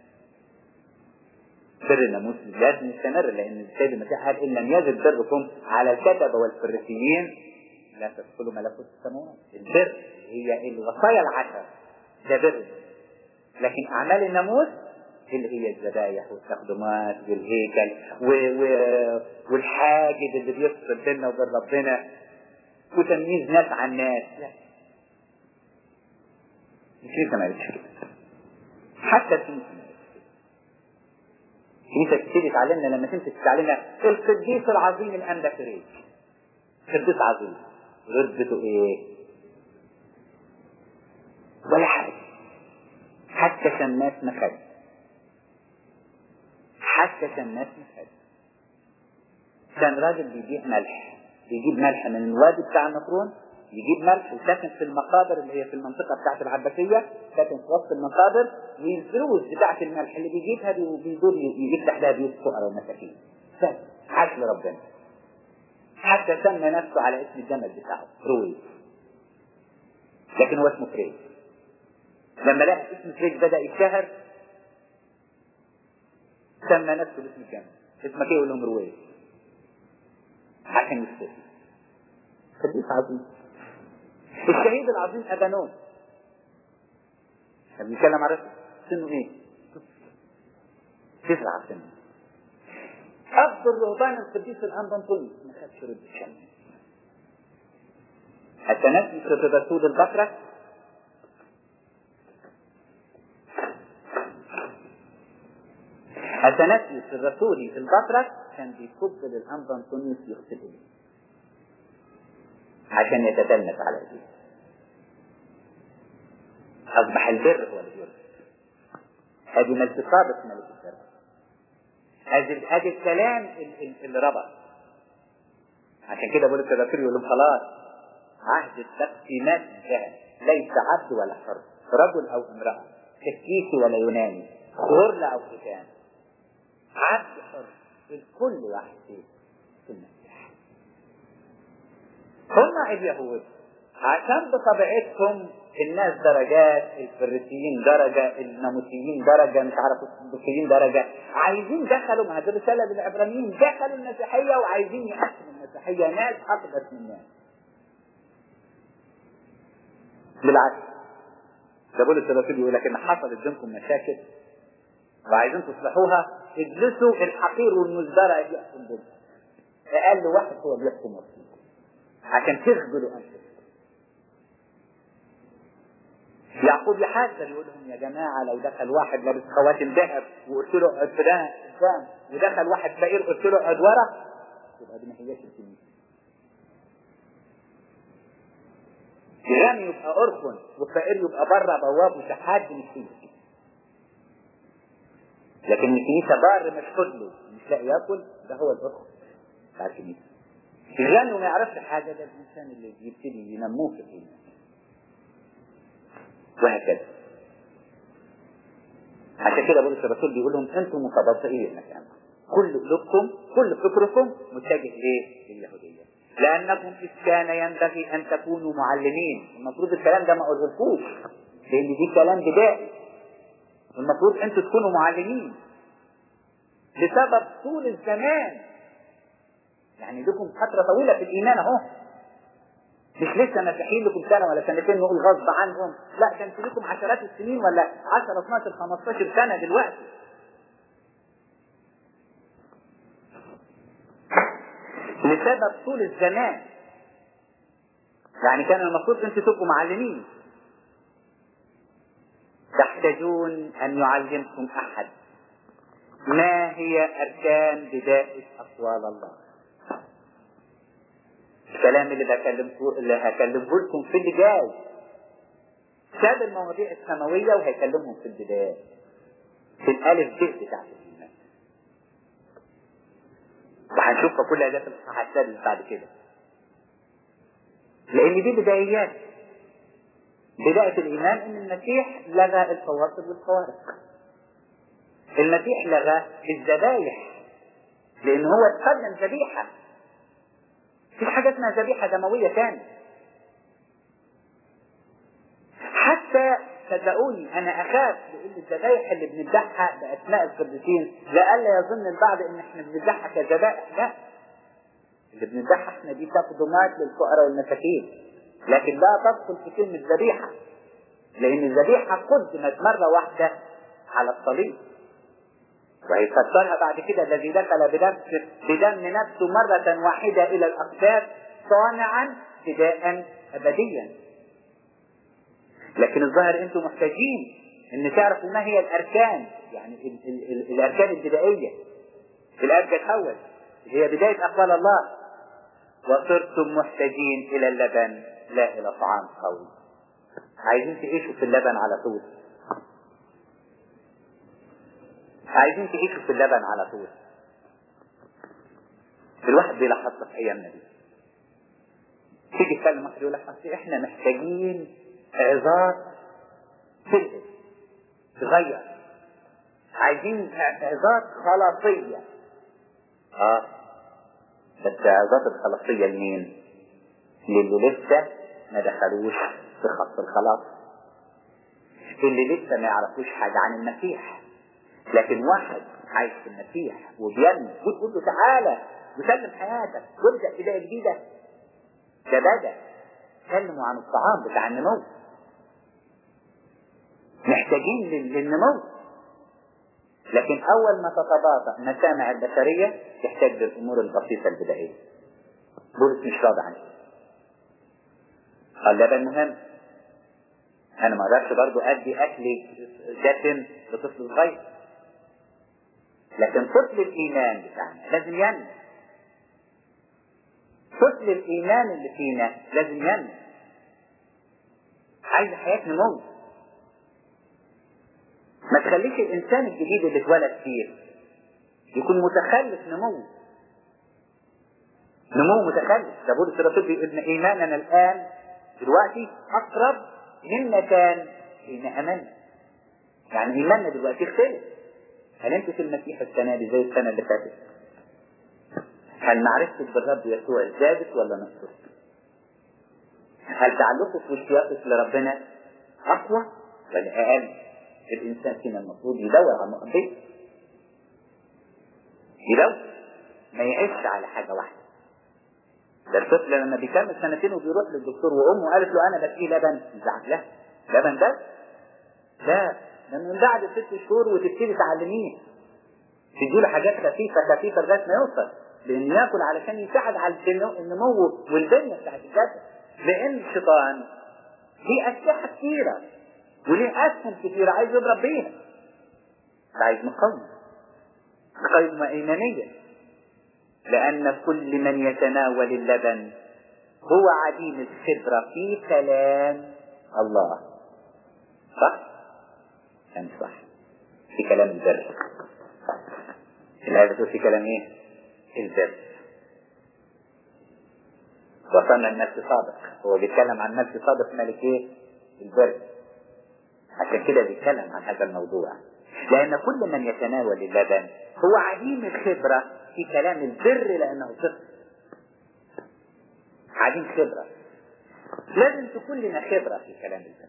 بر الناموس لازم يستمر لان السيد المسيح قال ان لم يزد بركم على الكتبه والفريسيين لا تدخلوا ملكوت السماوات البر هي الوصايا العشر ده بر لكن اعمال الناموس اللي هي الذبايح والتقدمات والهيكل و... و... والحاجب اللي بيفصل بيننا وبين ربنا وتمييز ناس عن ناس لا الكنيسة ما قالتش كده حتى الكنيسة ما قالتش كده الكنيسة تبتدي تعلمنا لما تمسك تعلمنا القديس العظيم الأندكريج قديس عظيم رتبته ايه؟ ولا حاجة حتى شماس مخد حتى شماس مخد كان راجل بيبيع ملح بيجيب ملح من الوادي بتاع النطرون يجيب ملح وساكن في المقابر اللي هي في المنطقة بتاعت العباسية ساكن في وسط المقابر والفلوس بتاعت الملح اللي بيجيبها بيدور يجيب تحتها بيوت فقراء ومساكين بس عاش لربنا حتى سمى نفسه على اسم الجمل بتاعه روي لكن هو اسمه فريد لما لقى اسم فريد بدأ يتشهر سمى نفسه باسم الجمل اسمك ايه يقول لهم روي عشان يستفيد قديس عظيم الشهيد العظيم ابانون كان بيتكلم عن رسول سنه ايه؟ تسعة سنين أب الرهبان القديس الأنبا أنطونيوس ما خدش رد الشمس أتنسي سر الرسول البطرس أتنسي الرسول البطرس كان بيفضل الأنبا أنطونيوس يغسل إيديه عشان يتدلف على إيديه أصبح البر هو اللي بيرسل هذه من التصابة ملك البر هذه هذه الكلام اللي ربط عشان كده بقول الرسول يقول لهم خلاص عهد التقسيمات انتهى ليس عبد ولا حر رجل او امرأة تكيسي ولا يوناني غرلة او ختان عبد حر الكل واحد فيه في المسيح هم اليهود عشان بطبيعتهم الناس درجات الفريسيين درجة الناموسيين درجة مش عارف الصدوقيين درجة عايزين دخلوا مع الرسالة بالعبرانيين دخلوا المسيحية وعايزين يحكموا المسيحية ناس أقدس من ناس بالعكس ده بولس الرسول يقول لك ان حصلت بينكم مشاكل وعايزين تصلحوها اجلسوا الحقير والمزدرع يحكم بينكم اقل واحد هو بيحكم وسطكم عشان تخجلوا انفسكم يعقوب يحذر يقول لهم يا جماعه لو دخل واحد لابس خواتم ذهب وقلت له اقعد قدام ودخل واحد فقير قلت له اقعد ورا يبقى دي ما هياش الكنيسه غني يبقى أرخن والفقير يبقى بره بواب وشحات مش فيه لكن الكنيسة بار مشهود له مش لاقي ياكل ده هو الأرخن بتاع الكنيسة الغني وما يعرفش حاجة ده الإنسان اللي بيبتدي ينموه في الكنيسة وهكذا عشان كده بولس الرسول بيقول لهم انتم متباطئين المكان كل قلوبكم كل فكركم متجه ليه؟ لليهودية لأنكم إذ كان ينبغي أن تكونوا معلمين المفروض الكلام ده ما أقولهوش لأن دي كلام بدائي المفروض أنتوا تكونوا معلمين لسبب طول الزمان يعني لكم فترة طويلة في الإيمان أهو مش لسه مسيحيين لكم سنة ولا سنتين نقول غصب عنهم لا ده انتوا لكم عشرات السنين ولا 10 12 15 سنة دلوقتي لسبب طول الزمان يعني كان المفروض انتوا تبقوا معلمين تحتاجون ان يعلمكم احد ما هي اركان بداية اقوال الله الكلام اللي بكلمكم اللي هكلمه لكم في اللي جاي ساب المواضيع السماوية وهيكلمهم في البداية في الالف ب بتاعت الايمان وهنشوفها كلها ده في الاصحاح السادس بعد كده لان دي بدايات بداية الإيمان إن المسيح لغى الفواصل والفوارق. المسيح لغى الذبايح لأن هو اتقدم ذبيحة. في حاجة اسمها ذبيحة دموية تاني. حتى صدقوني أنا أخاف لأن الذبايح اللي بنذبحها بأسماء القديسين لئلا يظن البعض إن إحنا بنذبحها كذبائح لا. اللي بنذبحها إحنا دي تقدمات للفقراء والمساكين. لكن لا تدخل في كلمة ذبيحة لأن الذبيحة قدمت مرة واحدة على الصليب وهيفسرها بعد كده الذي دخل بنفسه بدم نفسه مرة واحدة إلى الأقداس صانعا فداء أبديا لكن الظاهر أنتم محتاجين أن تعرفوا ما هي الأركان يعني ال ال ال الأركان البدائية الأركان الأول هي بداية أقوال الله وصرتم محتاجين إلى اللبن لا إلى طعام قوي عايزين تعيشوا في اللبن على طول عايزين تعيشوا في اللبن على طول الواحد بيلاحظ في أيامنا دي تيجي تكلم واحد يقول لك أصل إحنا محتاجين عظات تلبس تغير عايزين عظات خلاصية اه بس عظات الخلاصية لمين؟ للي لسه ما دخلوش في خط الخلاص اللي لسه ما يعرفوش حاجة عن المسيح لكن واحد عايش في المسيح وبينمو وتقول له تعالى وسلم حياتك وابدأ بداية جديدة ده بدأ كلموا عن الطعام بتاع النمو محتاجين للنمو لكن أول ما تتباطأ مسامع البشرية تحتاج للأمور البسيطة البدائية بولس مش راضي عنها اللبن مهم انا ما اقدرش برضو ادي اكل دسم لطفل صغير لكن طفل الايمان بتاعنا لازم ينمو طفل الايمان اللي فينا لازم ينمو عايز حياه نمو ما تخليش الانسان الجديد اللي اتولد فيه يكون متخلف نمو نمو متخلف ده بولس الرسول بيقول ان ايماننا الان دلوقتي اقرب مما كان حين امنا يعني ايماننا دلوقتي اختلف هل انت في المسيح السنه دي زي السنه اللي فاتت هل معرفتك بالرب يسوع زادت ولا نقصت هل تعلقك واشتياقك لربنا اقوى ولا اقل الانسان فينا المفروض يدور على مقضيه يدور ما يعيش على حاجه واحده ده الطفل لما بيكمل سنتين وبيروح للدكتور وامه قالت له انا بسقيه لبن زعل لا لبن بس لا ده من بعد ست شهور وتبتدي تعلميه تديله حاجات خفيفه خفيفه لغايه ما يوصل لان ياكل علشان يساعد على النمو والبنيه بتاعت الجسد لان الشيطان ليه اسلحه كثيره وليه اسهم كثيره عايز يضرب بيها عايز مقاومه مقاومه ايمانيه لأن كل من يتناول اللبن هو عديم الخبرة في كلام الله صح؟ كان صح في كلام البر الآية بتقول في كلام ايه؟ البر وصلنا النفس صادق هو بيتكلم عن نفس صادق ملك ايه؟ البر عشان كده بيتكلم عن هذا الموضوع لأن كل من يتناول اللبن هو عديم الخبرة في كلام البر لأنه طفل عديم خبرة لازم تكون لنا خبرة في كلام البر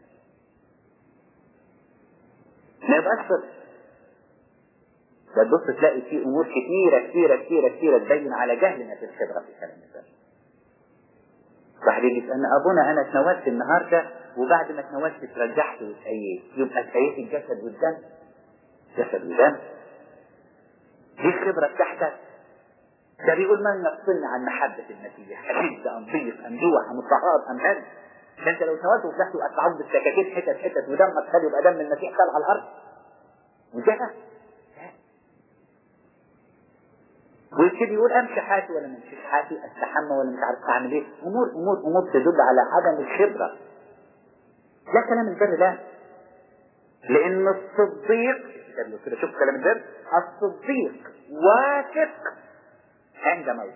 ما يبقاش طفل ده تبص تلاقي في أمور كثيرة كثيرة كثيرة كثيرة تبين على جهلنا في الخبرة في كلام البر واحد يجي يسألنا أبونا أنا تناولت النهاردة وبعد ما تناولت اترجحت واتأييت يبقى اتأييت الجسد والدم جسد ودم دي الخبرة بتاعتك ده بيقول من يفصلنا عن محبة المسيح أشد أم ضيق أم جوع أم اضطهاد أم هل ده أنت لو سويت وفتحت وقطعوك بالسكاكين حتت حتت ودمك خلي يبقى دم المسيح طالع على الأرض وده ويبتدي يقول امشي حاتي ولا ما امشيش حاتي استحمى ولا مش عارف اعمل ايه امور امور امور تدل على عدم الخبره ده كلام البر ده لان الصديق كده شوف كلام البر الصديق واثق عند موته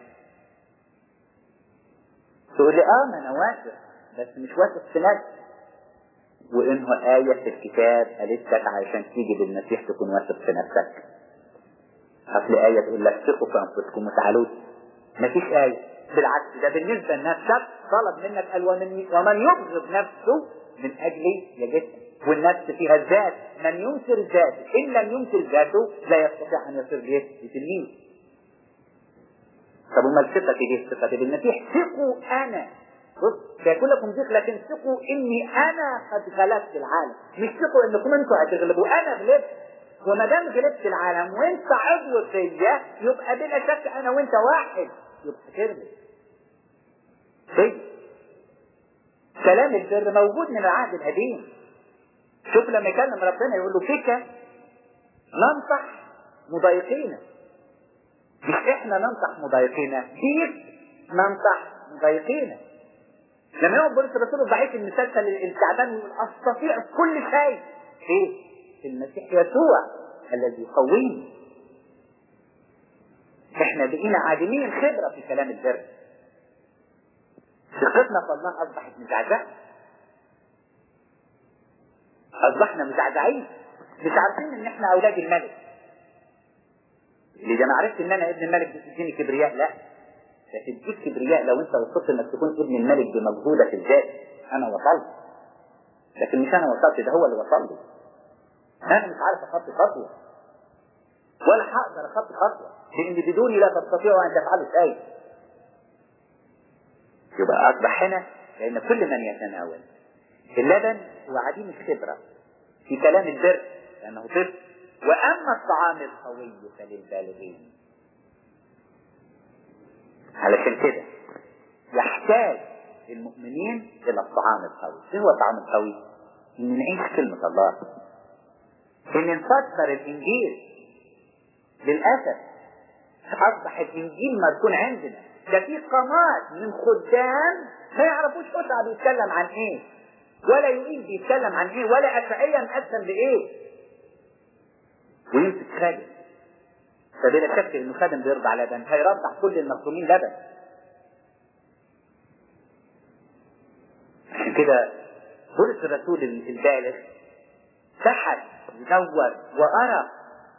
تقول لي اه ما انا واثق بس مش واثق في نفسي وانه آية في الكتاب قالت لك عشان تيجي بالمسيح تكون واثق في نفسك أصل آية تقول لك ثقوا في أنفسكم وتعالوا مفيش آية بالعكس ده بالنسبة لنفسك طلب منك قال ومن, ومن يبغض نفسه من أجلي يجد والنفس فيها الذات من ينكر ذاته إن لم ينكر ذاته لا يستطيع أن يصير ليه لتلميذ طب وما الثقة دي الثقة دي بالمسيح ثقوا أنا بص سيكون لكم ضيق لكن ثقوا إني أنا قد غلبت العالم مش ثقوا إنكم أنتوا هتغلبوا أنا غلبت وما دام غلبت العالم وانت عضو فيا يبقى بلا شك انا وانت واحد يبقى تغلب طيب كلام البر موجود من العهد القديم شوف لما يكلم ربنا يقول له فيك ننصح مضايقين مش احنا ننصح مضايقين فيك ننصح مضايقين لما يقول بولس الرسول الضعيف المسلسل التعبان يقول استطيع كل شيء ايه في المسيح يسوع الذي يقويني احنا بقينا عادمين خبرة في كلام البر ثقتنا في الله اصبحت مزعزعة اصبحنا مزعزعين مش عارفين ان احنا اولاد الملك لذا انا عرفت ان انا ابن الملك بتديني كبرياء لا ده تديك كبرياء لو انت وصلت انك تكون ابن الملك بمجهودك الذات انا وصلت لكن مش انا وصلت ده هو اللي وصل لي انا مش عارف اخطي خطوه ولا هقدر اخطي خطوه لان بدوني لا تستطيعوا ان تفعلوا شيء يبقى اصبح هنا لان كل من يتناول اللبن هو عديم الخبره في كلام البر لانه طفل واما الطعام القوي فللبالغين علشان كده يحتاج المؤمنين الى الطعام القوي ايه هو الطعام القوي ان نعيش كلمة الله ان نفسر الانجيل للاسف اصبح الانجيل مركون عندنا ده في قامات من خدام ما يعرفوش قطعة بيتكلم عن ايه ولا يقين بيتكلم عن ايه ولا اشعية مقسم بايه ويمسك خادم فبلا شك انه خادم بيرضع لبن هيرضع كل المخدومين لبن عشان كده بولس الرسول البالغ بحث ودور وقرا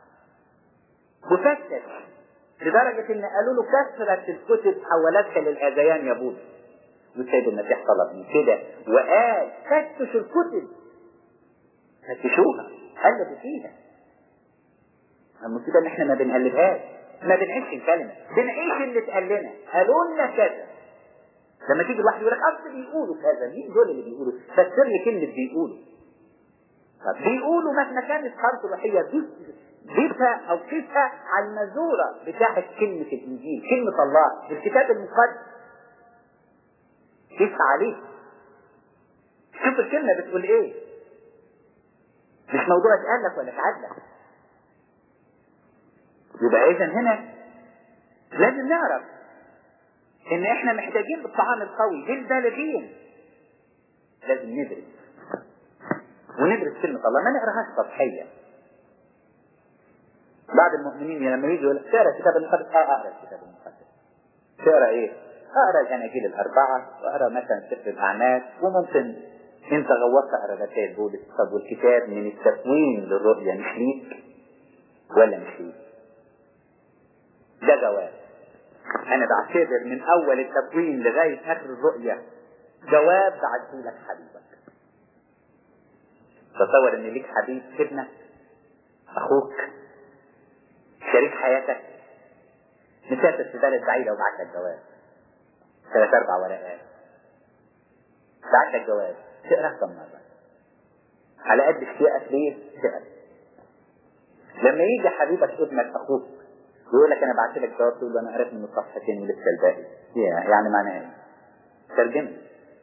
وفتش لدرجة ان قالوا له كثرة الكتب حولتك للأذيان يا بولس والسيد المسيح طلب من كده وقال فتش الكتب فتشوها قلبوا فيها المصيبة ان احنا ما بنقلبهاش ما بنعيش الكلمة بنعيش اللي اتقال لنا قالوا لنا كذا لما تيجي الواحد يقول لك اصل بيقولوا كذا مين دول اللي بيقولوا فسر لي كلمة بيقولوا طب بيقولوا مهما كانت خالته الروحية بيتها او كيفها على المزورة بتاعت كلمة الانجيل كلمة الله الكتاب المقدس كيف عليه شوف الكلمة بتقول ايه مش موضوع اتقال لك ولا اتعاد لك يبقى اذا هنا لازم نعرف ان احنا محتاجين بالطعام القوي للبالغين لازم ندرس وندرس كلمة الله ما نقراهاش سطحيا بعض المؤمنين لما يجوا يقول لك تقرا الكتاب المقدس اه اقرا الكتاب المقدس تقرا ايه؟ اقرا الاناجيل الاربعه واقرا مثلا سفر الاعمال وممكن انت غوطت اقرا رسائل بولس طب والكتاب من التكوين للرؤيا مش ليك ولا مش ليك؟ ده جواب انا بعتبر من اول التكوين لغايه اخر الرؤيا جواب بعته لك حبيبك تصور ان ليك حبيب ابنك اخوك شريك حياتك مسافر في بلد بعيدة وبعت لك جواب ثلاث أربع ورقات بعت لك جواب تقرا كم مرة على قد اشتياقك ليه تقرا لما يجي حبيبك ابنك أخوك ويقول لك أنا بعت لك جواب تقول له أنا قريت من الصفحتين ولسه الباقي يعني معناه إيه؟ ترجم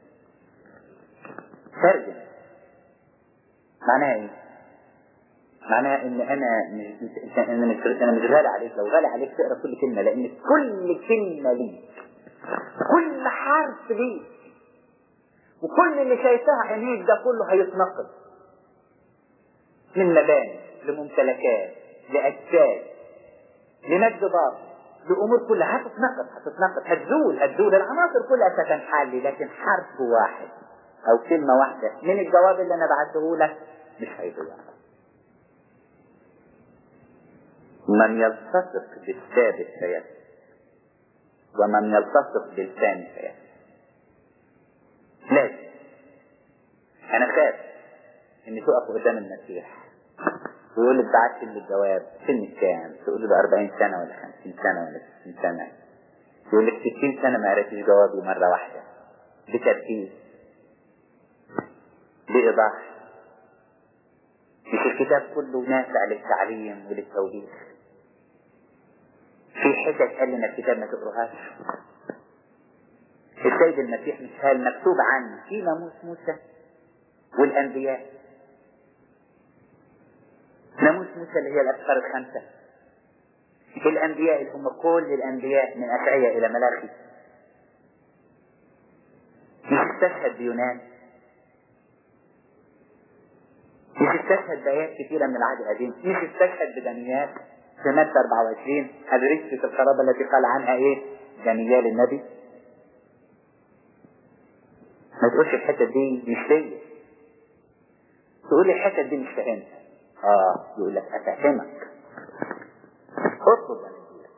ترجم معناها إيه؟ معناها ان انا مش انا مش انا مش غالي عليك لو غالي عليك تقرا كل كلمه لان كل كلمه ليك كل حرف ليك وكل اللي شايفاه عينيك ده كله هيتنقض من مباني لممتلكات لأجساد لمجد باطل لأمور كلها هتتنقض هتتنقض هتزول هتزول العناصر كلها ستنحل لكن حرف واحد أو كلمة واحدة من الجواب اللي أنا بعته لك مش هيضيع من يلتصق بالثابت فيثبت ومن يلتصق بالثاني فيثبت لازم انا خاف اني تقف قدام المسيح ويقول لك بعت لي الجواب سن كام تقول له 40 سنة ولا 50 سنة ولا 60 سنة يقول لك 60 سنة ما عرفتش جوابي مرة واحدة بتركيز بإيضاح مش الكتاب كله نافع للتعليم وللتوجيه في حتت قال لنا الكتاب ما تقراهاش السيد المسيح مش قال مكتوب عنه في ناموس موسى والانبياء ناموس موسى اللي هي الاسفار الخمسه الانبياء اللي هم كل الانبياء من اشعياء الى ملاخي مش استشهد بيونان مش استشهد بآيات كثيرة من العهد القديم مش استشهد بدانيال في متى 24 أدركت الخرابة التي قال عنها إيه دانيال النبي ما تقولش الحتة دي مش ليا تقول لي الحتة دي مش فاهمها اه يقول لك أفهمك اطلب أن أديلك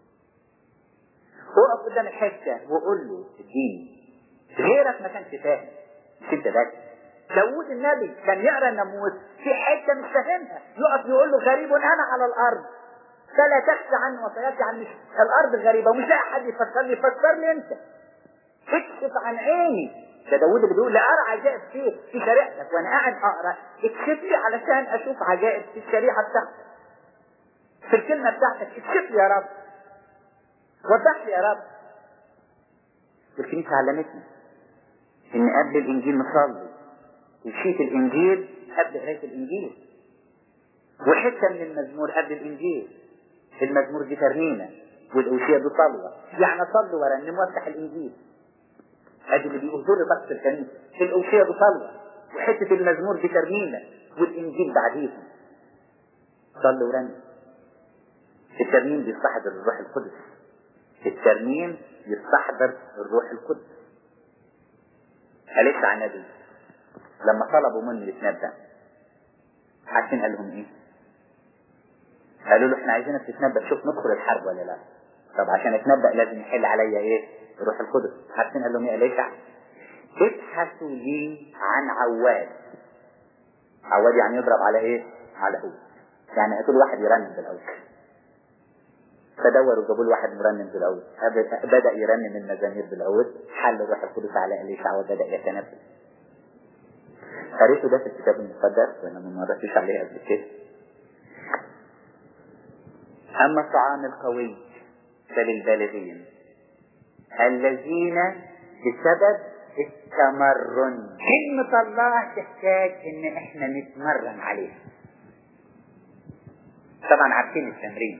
وقف قدام الحتة وقول له اديني غيرك ما كانش فاهم مش انت بس داوود النبي كان يقرا الناموس في حته مش فاهمها يقف يقول له غريب انا على الارض فلا تخشى عني وصياتي عن الارض غريبه ومش لاقي حد يفسر لي فسر لي انت اكشف عن عيني ده داوود اللي بيقول لا ارى عجائب فيه في شريعتك وانا قاعد اقرا اكشف لي علشان اشوف عجائب في الشريعه بتاعتك في الكلمه بتاعتك اكشف لي يا رب وضح لي يا رب والكنيسه علمتنا ان قبل الانجيل نصلي وشيت الانجيل قبل قرايه الانجيل وحته من المزمور قبل الانجيل المزمور دي ترنيمه والاوشيه دي صلوه يعني اصلي وارنم وافتح الانجيل ادي اللي بيقول لي طقس الكنيسه الاوشيه دي صلوه وحته المزمور دي ترنيمه والانجيل بعديهم صلي ورنم الترنيم بيستحضر الروح القدس الترنيم يستحضر الروح القدس قالت عن النبي لما طلبوا منه يتنبأ عارفين قال لهم ايه؟ قالوا له احنا عايزينك تتنبأ شوف ندخل الحرب ولا لا طب عشان اتنبأ لازم يحل عليا ايه؟ الروح القدس عارفين قال لهم ايه؟ ليش ابحثوا لي عن عواد عواد يعني يضرب على ايه؟ على هو يعني كل واحد يرنم بالاول فدوروا جابوا له واحد مرنم بالاول بدا يرنم المزامير بالاول حل الروح القدس على اليشع وبدا يتنبأ قريته ده في الكتاب المقدس وانا ما مرتش عليه قبل كده اما الطعام القوي فللبالغين الذين بسبب التمرن كلمة الله تحتاج ان احنا نتمرن عليها طبعا عارفين التمرين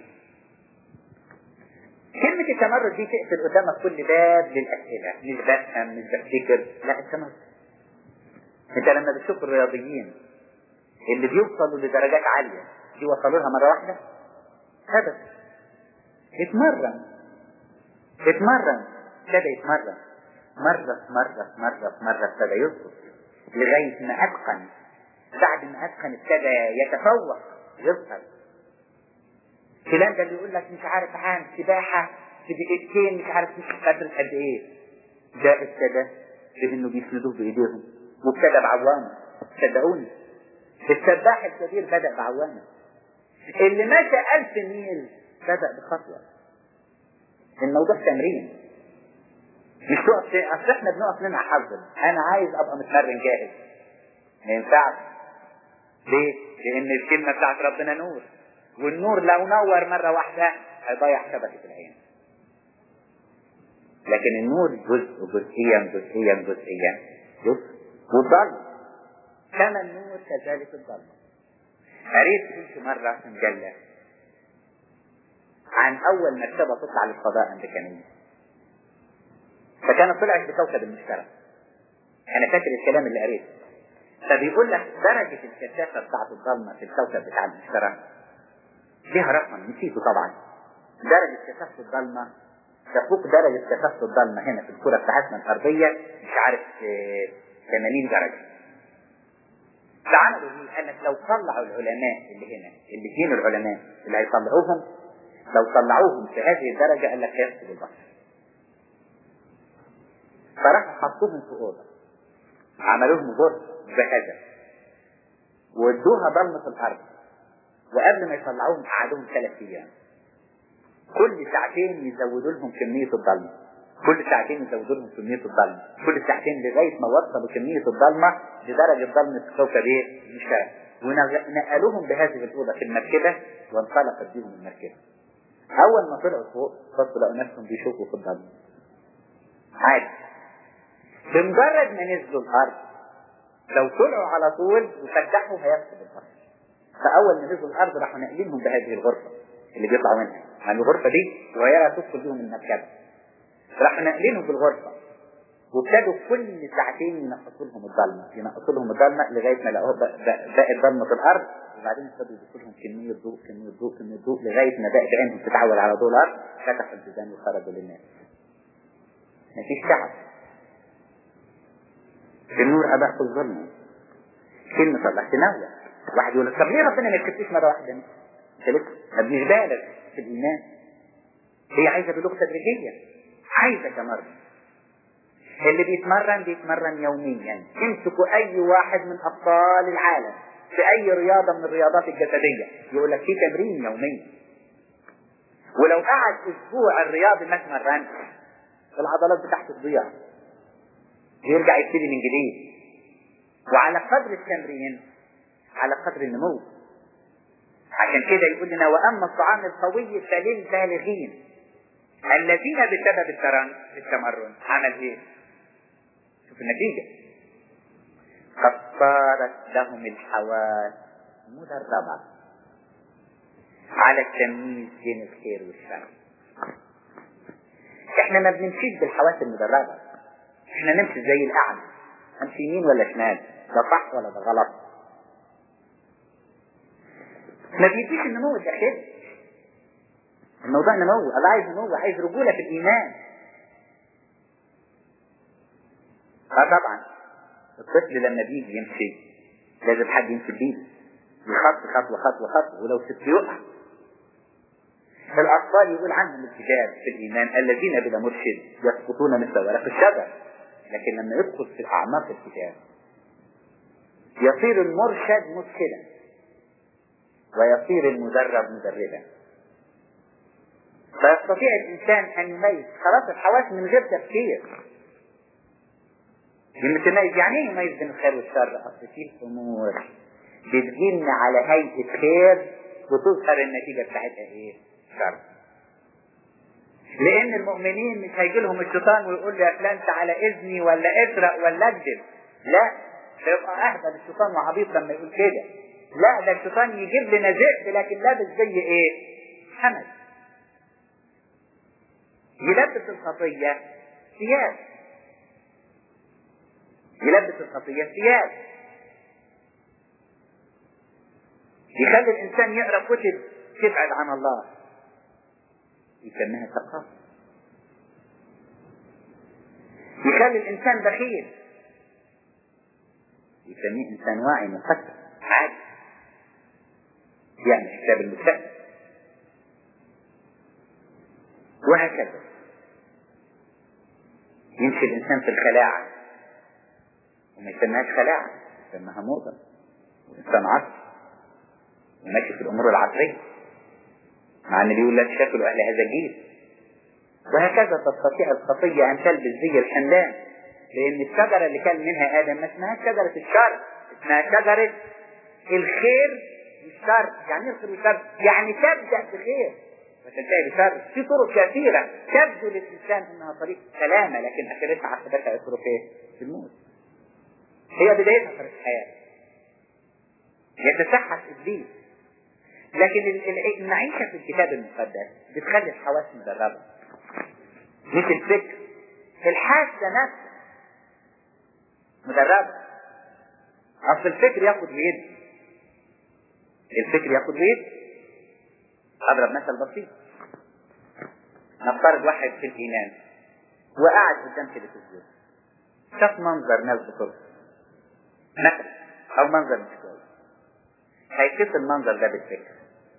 كلمة التمرد دي تقفل قدامك كل باب للأسئلة مش بفهم مش بفتكر لا التمرد انت لما بتشوف الرياضيين اللي بيوصلوا لدرجات عالية دي وصلوا لها مرة واحدة ابدا اتمرن اتمرن ابتدى يتمرن مرة في مرة في مرة في مرة ابتدى يظبط لغاية ما أتقن بعد ما أتقن ابتدى يتفوق يظهر فلان ده اللي يقول لك مش عارف عام سباحة في دقيقتين مش عارف مش قادر قد ايه ده ابتدى بانه بيسندوه بايديهم وابتدى بعوامه صدقوني السباح الكبير بدأ بعوامه اللي مشى ألف ميل بدأ بخطوة الموضوع تمرين مش تقف اصل احنا بنقف نمع حظنا انا عايز ابقى متمرن جاهز ما ينفعش ليه؟ لان الكلمة بتاعت ربنا نور والنور لو نور مرة واحدة هيضيع شبكة العين لكن النور جزء جزئيا جزئيا جزئيا جزء والظلم كما النور كذلك الظلم قريت كنت مرة في مجلة عن أول مركبة تطلع للفضاء أمريكانية فكانت طلعت بكوكب المشتري أنا فاكر الكلام اللي قريته فبيقول لك درجة الكثافة بتاعت الظلمة في الكوكب بتاع المشتري ليها رقم نسيته طبعا درجة كثافة الظلمة تفوق درجة كثافة الظلمة هنا في الكرة بتاعتنا الأرضية مش عارف 80 درجة فعملوا ايه؟ قال لك لو طلعوا العلماء اللي هنا الاثنين العلماء اللي هيطلعوهم لو طلعوهم في هذه الدرجة قال لك هيفسد البشر فراحوا حطوهم في أوضة عملوا لهم غرف بهذا وادوها ضلمة الأرض وقبل ما يطلعوهم قعدوهم ثلاث أيام كل ساعتين يزودوا لهم كمية الضلمة كل ساعتين يزودوا لهم كمية الضلمة كل ساعتين لغاية ما وصلوا كمية الضلمة لدرجة ضلمة كوكب ايه؟ المشتري ونقلوهم بهذه الأوضة في المركبة وانطلقت بهم المركبة أول ما طلعوا فوق بصوا لقوا نفسهم بيشوفوا في الضلمة عادي بمجرد ما نزلوا الأرض لو طلعوا على طول وفتحوا هيفسد الأرض فأول ما نزلوا الأرض راحوا ناقلينهم بهذه الغرفة اللي بيطلعوا منها يعني الغرفة دي صغيرة تدخل بيهم المركبة راحوا ناقلينهم في الغرفة وابتدوا كل ساعتين ينقصوا لهم الضلمة ينقصوا لهم الضلمة لغاية ما لقوها بقت ضلمة في الأرض وبعدين ابتدوا يضيفوا لهم كمية ضوء كمية ضوء كمية ضوء لغاية ما بقت عينهم تتعود على ضوء الأرض فتحوا البيبان وخرجوا للناس مفيش تعب في النور أباح الظلم كلمة الله تنوع واحد يقول لك طب ليه ربنا ما يكتبش مرة واحدة انت لسه ما مش بالغ في الإيمان هي عايزة بلغة تدريجية عايزة تمرن اللي بيتمرن بيتمرن يوميا امسكوا أي واحد من أبطال العالم في أي رياضة من الرياضات الجسدية يقول لك في تمرين يوميا ولو قعد أسبوع الرياضي ما اتمرنش العضلات بتاعته تضيع يرجع يبتدي من جديد وعلى قدر التمرين على قدر النمو عشان كده يقول لنا واما الطعام القوي فللبالغين الذين بسبب الترن التمرن عمل ايه؟ شوف النتيجة قد صارت لهم الحواس مدربة على التمييز بين الخير والشر احنا ما بنمشيش بالحواس المدربة احنا نمشي زي الأعمى امشي يمين ولا شمال ده صح ولا ده غلط ما بيديش النمو الداخلي الموضوع نمو الله عايز نمو عايز رجولة في الإيمان اه طبعا الطفل لما بيجي يمشي لازم حد يمشي بيه يخط خطوة خطوة خطوة ولو سبت يقع الأطفال يقول عنهم الكتاب في الإيمان الذين بلا مرشد يسقطون مثل ورق الشجر لكن لما يدخل في أعماق الكتاب يصير المرشد مرشدا ويصير المدرب مدربا فيستطيع الإنسان أن يميز خلاص الحواس من غير تفكير لما تميز يعني ايه يميز بين الخير والشر اصل في امور بتجيلنا على هيئه خير وتظهر النتيجه بتاعتها ايه؟ شر. لان المؤمنين مش هيجي لهم الشيطان ويقول لي يا فلان تعالى اذني ولا اسرق ولا اكذب. لا ده يبقى اهبل الشيطان وعبيط لما يقول كده. لا ده الشيطان يجيب لنا ذئب لكن لابس زي ايه؟ حمل. يلبس الخطيه ثياب يلبس الخطية ثياب يخلي الإنسان يقرأ كتب تبعد عن الله يسميها ثقافة يخلي الإنسان بخيل يسميه إنسان واعي مفكر عادي يعني حساب المستقبل وهكذا يمشي الإنسان في الخلاعة وما يسميهاش خلاعة يسميها موضة وإنسان عصر وماشي في الأمور العصرية مع أن بيقول لا تشاكلوا أهل هذا الجيل وهكذا تستطيع الخطية أن تلبس زي الحملان لأن الشجرة اللي كان منها آدم ما اسمهاش شجرة الشر اسمها شجرة الخير والشر يعني ايه الخير والشر؟ يعني تبدأ بخير وتنتهي بشر في طرق كثيرة تبدو للإنسان أنها طريق سلامة لكن آخرتها عقبتها يصرف ايه؟ في الموت هي بدايتها طريق الحياة يتسحب إبليس لكن المعيشة في الكتاب المقدس بتخلي الحواس مدربة مش الفكر الحاسة نفسها مدربة أصل الفكر ياخد ويدي الفكر ياخد ويدي أضرب مثل بسيط نفترض واحد في الإيمان وقعد قدام تلفزيون شاف منظر ناس بترقص مثلا أو منظر مش كويس هيقيس المنظر ده بالفكر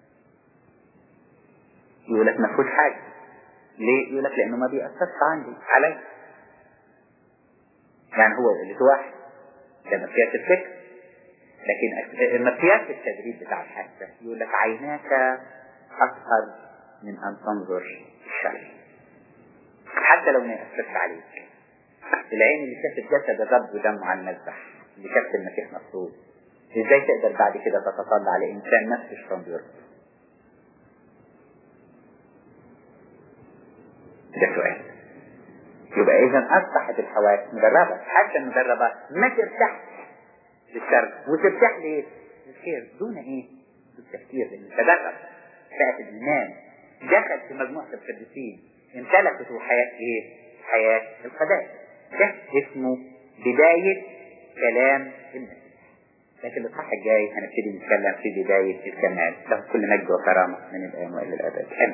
يقول لك ما فيهوش حاجة ليه؟ يقول لك لأنه ما بيأثرش عندي علي يعني هو قلة واحد ده مقياس الفكر لكن مقياس التدريب بتاع الحاسة يقول لك عيناك أطهر من أن تنظر الشر حتى لو ما يأثرش عليك العين اللي شافت جسد الرب ودمه على المذبح اللي شافت المسيح مفروض ازاي تقدر بعد كده تتطلع على انسان نفس الشيطان بيرفض ده سؤال يبقى اذا اصبحت الحواس مدربة حتى المدربة ما ترتاح للشر وترتاح لايه؟ للخير دون ايه؟ بالتفكير لان تدرب فئة الإيمان دخل في مجموعة القديسين امتلكته حياة إيه؟ حياة القداسة ده اسمه بداية كلام المسيح لكن الإصحاح الجاي هنبتدي نتكلم في بداية الكمال له كل مجد وكرامة من الآن وإلى الأبد آمين